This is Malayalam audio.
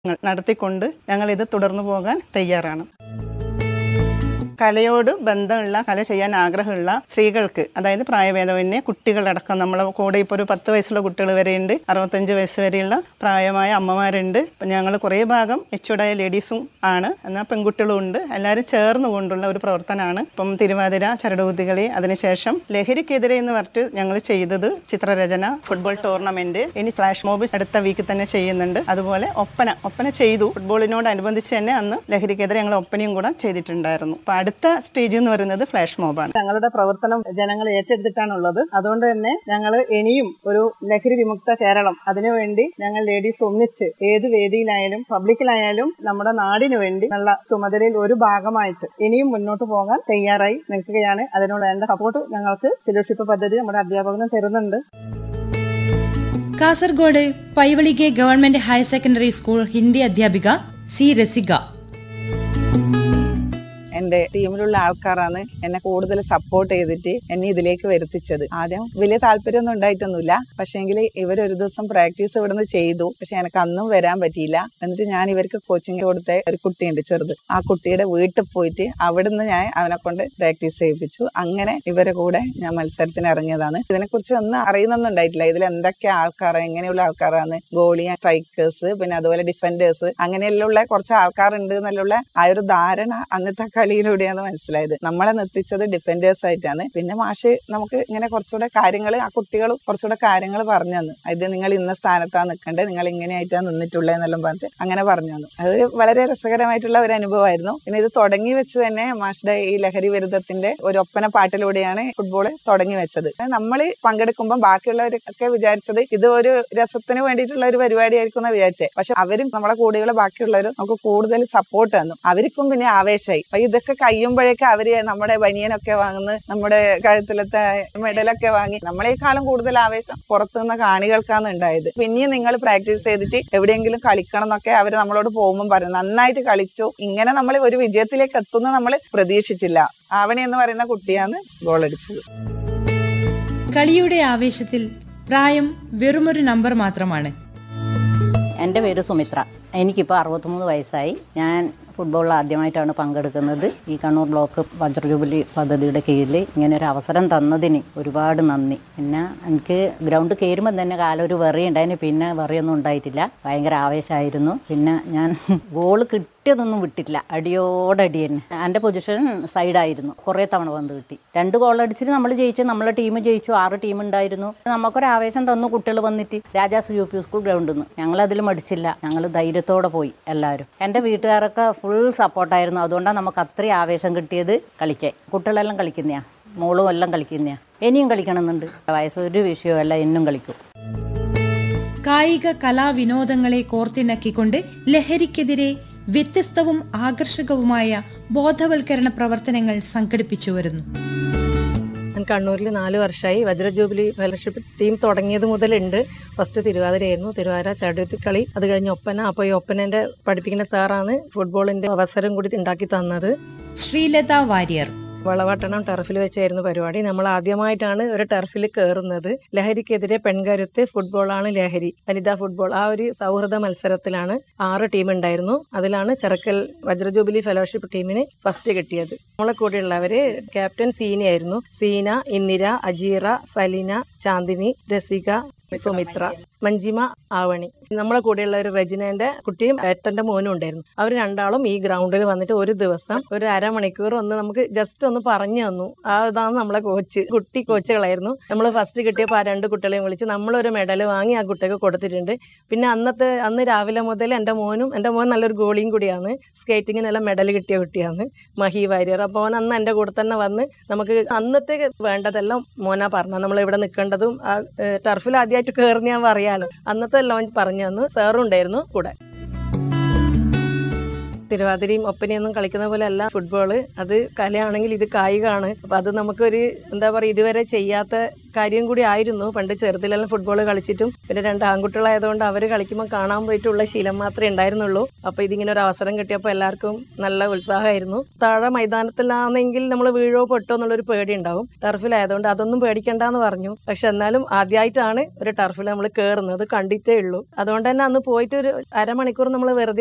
നടത്തിക്കൊണ്ട് ഞങ്ങളിത് തുടർന്നു പോകാൻ തയ്യാറാണ് കലയോട് ബന്ധമുള്ള കല ചെയ്യാൻ ആഗ്രഹമുള്ള സ്ത്രീകൾക്ക് അതായത് പ്രായഭേദമന്യേ കുട്ടികളടക്കം നമ്മളെ കൂടെ ഇപ്പോൾ ഒരു പത്ത് വയസ്സുള്ള കുട്ടികൾ വരെയുണ്ട് അറുപത്തഞ്ച് വയസ്സ് വരെയുള്ള പ്രായമായ അമ്മമാരുണ്ട് അപ്പം ഞങ്ങൾ കുറേ ഭാഗം എച്ചുടായ ലേഡീസും ആണ് എന്നാൽ പെൺകുട്ടികളും ഉണ്ട് എല്ലാവരും ചേർന്ന് കൊണ്ടുള്ള ഒരു പ്രവർത്തനമാണ് ഇപ്പം തിരുവാതിര ചരടുകുത്തികളി അതിനുശേഷം ലഹരിക്കെതിരെ എന്ന് പറഞ്ഞിട്ട് ഞങ്ങൾ ചെയ്തത് ചിത്രരചന ഫുട്ബോൾ ടൂർണമെന്റ് ഇനി ഫ്ലാഷ് മോബ് അടുത്ത വീക്കിൽ തന്നെ ചെയ്യുന്നുണ്ട് അതുപോലെ ഒപ്പന ഒപ്പന ചെയ്തു ഫുട്ബോളിനോടനുബന്ധിച്ച് തന്നെ അന്ന് ലഹരിക്കെതിരെ ഞങ്ങൾ ഒപ്പനയും കൂടെ ചെയ്തിട്ടുണ്ടായിരുന്നു അപ്പൊ അടുത്ത സ്റ്റേജ് എന്ന് പറയുന്നത് ഫ്ലാഷ് മോബാണ് ഞങ്ങളുടെ പ്രവർത്തനം ജനങ്ങൾ ഏറ്റെടുത്തിട്ടാണുള്ളത് അതുകൊണ്ട് തന്നെ ഞങ്ങൾ ഇനിയും ഒരു ലഹരി വിമുക്ത കേരളം അതിനുവേണ്ടി ഞങ്ങൾ ലേഡീസ് ഒന്നിച്ച് ഏത് വേദിയിലായാലും പബ്ലിക്കിലായാലും നമ്മുടെ നാടിനു വേണ്ടി നല്ല ചുമതലയിൽ ഒരു ഭാഗമായിട്ട് ഇനിയും മുന്നോട്ട് പോകാൻ തയ്യാറായി നിൽക്കുകയാണ് അതിനുള്ള വേണ്ട സപ്പോർട്ട് ഞങ്ങൾക്ക് ഫെലോഷിപ്പ് പദ്ധതി നമ്മുടെ അധ്യാപകനും തരുന്നുണ്ട് Kasaragod Paivalike government higher secondary school Hindi അധ്യാപിക സി രസിക എന്റെ ടീമിലുള്ള ആൾക്കാരാണ് എന്നെ കൂടുതൽ സപ്പോർട്ട് ചെയ്തിട്ട് എന്നെ ഇതിലേക്ക് വരുത്തിച്ചത് ആദ്യം വലിയ താല്പര്യമൊന്നും ഉണ്ടായിട്ടൊന്നുമില്ല പക്ഷേങ്കിൽ ഇവരൊരു ദിവസം പ്രാക്ടീസ് ഇവിടുന്ന് ചെയ്തു പക്ഷെ എനിക്ക് അന്നും വരാൻ പറ്റിയില്ല എന്നിട്ട് ഞാൻ ഇവർക്ക് കോച്ചിങ് കൊടുത്ത ഒരു കുട്ടിയുണ്ട് ചെറുത് ആ കുട്ടിയുടെ വീട്ടിൽ പോയിട്ട് അവിടുന്ന് ഞാൻ അവനെ കൊണ്ട് പ്രാക്ടീസ് ചെയ്യിപ്പിച്ചു അങ്ങനെ ഇവരെ കൂടെ ഞാൻ മത്സരത്തിന് ഇറങ്ങിയതാണ് ഇതിനെക്കുറിച്ച് ഒന്നും അറിയുന്നൊന്നും ഉണ്ടായിട്ടില്ല ഇതിൽ എന്തൊക്കെ ആൾക്കാരാണ് എങ്ങനെയുള്ള ആൾക്കാരാണ് ഗോളി സ്ട്രൈക്കേഴ്സ് പിന്നെ അതുപോലെ ഡിഫൻഡേഴ്സ് അങ്ങനെയുള്ള കുറച്ച് ആൾക്കാരുണ്ട് എന്നുള്ള ആ ഒരു ധാരണ അന്നത്തെ കളിയിലൂടെയാണ് മനസ്സിലായത് നമ്മളെ നിർത്തിച്ചത് ഡിഫൻഡേഴ്സ് ആയിട്ടാണ് പിന്നെ മാഷ് നമുക്ക് ഇങ്ങനെ കുറച്ചുകൂടെ കാര്യങ്ങൾ ആ കുട്ടികൾ കുറച്ചുകൂടെ കാര്യങ്ങൾ പറഞ്ഞു തന്നു ഇത് നിങ്ങൾ ഇന്ന സ്ഥാനത്താണ് നിൽക്കേണ്ടത് നിങ്ങൾ ഇങ്ങനെയായിട്ടാണ് നിന്നിട്ടുള്ളത് എന്നെല്ലാം പറഞ്ഞിട്ട് അങ്ങനെ പറഞ്ഞു തന്നു അത് വളരെ രസകരമായിട്ടുള്ള ഒരു അനുഭവമായിരുന്നു പിന്നെ ഇത് തുടങ്ങി വെച്ച് തന്നെ മാഷിന്റെ ഈ ലഹരി വിരുദ്ധത്തിന്റെ ഒരു ഒപ്പന പാട്ടിലൂടെയാണ് ഫുട്ബോൾ തുടങ്ങി വെച്ചത് നമ്മൾ പങ്കെടുക്കുമ്പോൾ ബാക്കിയുള്ളവരൊക്കെ വിചാരിച്ചത് ഇത് ഒരു രസത്തിന് വേണ്ടിയിട്ടുള്ള ഒരു പരിപാടിയായിരിക്കും എന്ന് വിചാരിച്ചേ പക്ഷെ അവരും നമ്മളെ കൂടെയുള്ള ബാക്കിയുള്ളവരും നമുക്ക് കൂടുതൽ സപ്പോർട്ട് തന്നു അവർക്കും പിന്നെ ആവേശമായി അപ്പൊ ഇതൊക്കെ കഴിയുമ്പോഴേക്ക് അവര് നമ്മുടെ ബനിയനൊക്കെ വാങ്ങുന്നു നമ്മുടെ കഴുത്തിലത്തെ മെഡലൊക്കെ വാങ്ങി നമ്മളെക്കാളും കൂടുതൽ ആവേശം പുറത്തുനിന്ന് കാണികൾക്കാണ് ഉണ്ടായത് പിന്നെയും നിങ്ങൾ പ്രാക്ടീസ് ചെയ്തിട്ട് എവിടെയെങ്കിലും കളിക്കണം എന്നൊക്കെ അവർ നമ്മളോട് പോകുമ്പോൾ പറയും നന്നായിട്ട് കളിച്ചു ഇങ്ങനെ നമ്മൾ ഒരു വിജയത്തിലേക്ക് എത്തുന്ന നമ്മൾ പ്രതീക്ഷിച്ചില്ല ആവണി എന്ന് പറയുന്ന കുട്ടിയാണ് ഗോൾ അടിച്ചത് കളിയുടെ ആവേശത്തിൽ പ്രായം വെറുമൊരു നമ്പർ മാത്രമാണ് എൻ്റെ പേര് സുമിത്ര എനിക്കിപ്പോൾ അറുപത്തിമൂന്ന് വയസ്സായി ഞാൻ ഫുട്ബോളിൽ ആദ്യമായിട്ടാണ് പങ്കെടുക്കുന്നത് ഈ കണ്ണൂർ ബ്ലോക്ക് വജ്ര ജൂബിലി പദ്ധതിയുടെ കീഴിൽ ഇങ്ങനെ ഒരു അവസരം തന്നതിന് ഒരുപാട് നന്ദി പിന്നെ എനിക്ക് ഗ്രൗണ്ട് കയറുമ്പോൾ തന്നെ കാലം ഒരു വെറി ഉണ്ടായിന് പിന്നെ വെറിയൊന്നും ഉണ്ടായിട്ടില്ല ഭയങ്കര ആവേശമായിരുന്നു പിന്നെ ഞാൻ ഗോൾ കിട്ടിയതൊന്നും വിട്ടിട്ടില്ല അടിയോടടി തന്നെ എൻ്റെ പൊസിഷൻ സൈഡായിരുന്നു കുറേ തവണ വന്ന് കിട്ടി രണ്ട് ഗോൾ അടിച്ചിട്ട് നമ്മൾ ജയിച്ച് നമ്മളെ ടീം ജയിച്ചു ആറ് ടീം ഉണ്ടായിരുന്നു നമുക്കൊരു ആവേശം തന്നു കുട്ടികൾ വന്നിട്ട് രാജാസ് യു പി സ്കൂൾ ഗ്രൗണ്ടിൽ നിന്ന് ഞങ്ങൾ അതിൽ മടിച്ചില്ല ഞങ്ങൾ ധൈര്യത്തോടെ പോയി എല്ലാവരും എൻ്റെ വീട്ടുകാരൊക്കെ ഫുൾ സപ്പോർട്ടായിരുന്നു അതുകൊണ്ടാണ് നമുക്ക് അത്രയും ആവേശം കിട്ടിയത് കളിക്കാൻ കുട്ടികളെല്ലാം കളിക്കുന്നയാ മോളും എല്ലാം കളിക്കുന്നയാ ഇനിയും കളിക്കണമെന്നുണ്ട് വയസ്സൊരു വിഷയമല്ല എന്നും കളിക്കും കായിക കലാവിനോദങ്ങളെ കോർത്തിണക്കിക്കൊണ്ട് ലഹരിക്കെതിരെ വ്യത്യസ്തവും ആകർഷകവുമായ ബോധവൽക്കരണ പ്രവർത്തനങ്ങൾ സംഘടിപ്പിച്ചു വരുന്നു ഞാൻ കണ്ണൂരിൽ നാല് വർഷമായി വജ്ര ജൂബിലി ഫെലോഷിപ്പ് ടീം തുടങ്ങിയത് മുതലുണ്ട് ഫസ്റ്റ് തിരുവാതിരയായിരുന്നു തിരുവാതിര ചടുത്തി കളി അത് കഴിഞ്ഞ് ഒപ്പന അപ്പോൾ ഈ ഒപ്പനന്റെ പഠിപ്പിക്കുന്ന സാറാണ് ഫുട്ബോളിന്റെ അവസരം കൂടി ഉണ്ടാക്കി തന്നത് ശ്രീലത വാര്യർ വളവട്ടണം ടർഫിൽ വെച്ചായിരുന്നു പരിപാടി നമ്മൾ ആദ്യമായിട്ടാണ് ഒരു ടർഫിൽ കയറുന്നത് ലഹരിക്കെതിരെ പെൺകരുത്ത് ഫുട്ബോളാണ് ലഹരി വനിതാ ഫുട്ബോൾ ആ ഒരു സൗഹൃദ മത്സരത്തിലാണ് ആറ് ടീം ഉണ്ടായിരുന്നു അതിലാണ് ചെറുക്കൽ വജ്രജൂബിലി ഫെലോഷിപ്പ് ടീമിന് ഫസ്റ്റ് കിട്ടിയത് നമ്മളെ കൂടെയുള്ളവര് ക്യാപ്റ്റൻ സീന ആയിരുന്നു സീന ഇന്ദിര അജീറ സലീന ചാന്ദിനി രസിക സുമിത്ര മഞ്ജിമ ആവണി നമ്മളെ കൂടെയുള്ള ഒരു റെജിനന്റെ കുട്ടിയും ഏട്ടന്റെ മോനും ഉണ്ടായിരുന്നു അവർ രണ്ടാളും ഈ ഗ്രൗണ്ടിൽ വന്നിട്ട് ഒരു ദിവസം ഒരു അരമണിക്കൂർ ഒന്ന് നമുക്ക് ജസ്റ്റ് ഒന്ന് പറഞ്ഞു തന്നു ആ ഇതാണ് നമ്മളെ കോച്ച് കുട്ടി കോച്ചുകളായിരുന്നു നമ്മൾ ഫസ്റ്റ് കിട്ടിയപ്പോൾ ആ രണ്ട് കുട്ടികളെയും വിളിച്ച് നമ്മളൊരു മെഡൽ വാങ്ങി ആ കുട്ടിക്ക് കൊടുത്തിട്ടുണ്ട് പിന്നെ അന്നത്തെ അന്ന് രാവിലെ മുതൽ എൻ്റെ മോനും എൻ്റെ മോൻ നല്ലൊരു ഗോളിയും കൂടിയാണ് സ്കേറ്റിങ്ങിനെല്ലാം മെഡൽ കിട്ടിയ കുട്ടിയാണ് മഹി വാര്യർ അപ്പോൾ അവൻ അന്ന് എൻ്റെ കൂടെ തന്നെ വന്ന് നമുക്ക് അന്നത്തെ വേണ്ടതെല്ലാം മോനാ പറഞ്ഞത് നമ്മൾ ഇവിടെ നിൽക്കേണ്ടതും ആ ടർഫിൽ ആദ്യമായിട്ട് കയറി ഞാൻ പറയാലോ അന്നത്തെ എല്ലാം പറഞ്ഞു തന്നു സാറും ഉണ്ടായിരുന്നു കൂടെ തിരുവാതിരയും ഒപ്പനയൊന്നും കളിക്കുന്ന പോലെ അല്ല ഫുട്ബോൾ അത് കലയാണെങ്കിൽ ഇത് കായികമാണ് അപ്പം അത് നമുക്കൊരു എന്താ പറയുക ഇതുവരെ ചെയ്യാത്ത കാര്യം കൂടി ആയിരുന്നു പണ്ട് ചെറുതിലെല്ലാം ഫുട്ബോൾ കളിച്ചിട്ടും പിന്നെ രണ്ട് ആൺകുട്ടികളായതുകൊണ്ട് അവർ കളിക്കുമ്പോൾ കാണാൻ പോയിട്ടുള്ള ശീലം മാത്രമേ ഉണ്ടായിരുന്നുള്ളൂ അപ്പോൾ ഇതിങ്ങനെ ഒരു അവസരം കിട്ടിയപ്പോൾ എല്ലാവർക്കും നല്ല ഉത്സാഹമായിരുന്നു താഴെ മൈതാനത്തിലാണെങ്കിൽ നമ്മൾ വീഴോ പൊട്ടോ എന്നുള്ളൊരു പേടി ഉണ്ടാവും ടർഫിലായതുകൊണ്ട് അതൊന്നും പേടിക്കണ്ടെന്ന് പറഞ്ഞു പക്ഷെ എന്നാലും ആദ്യമായിട്ടാണ് ഒരു ടർഫിൽ നമ്മൾ കയറുന്നത് കണ്ടിട്ടേ ഉള്ളൂ അതുകൊണ്ട് തന്നെ അന്ന് പോയിട്ട് ഒരു അരമണിക്കൂർ നമ്മൾ വെറുതെ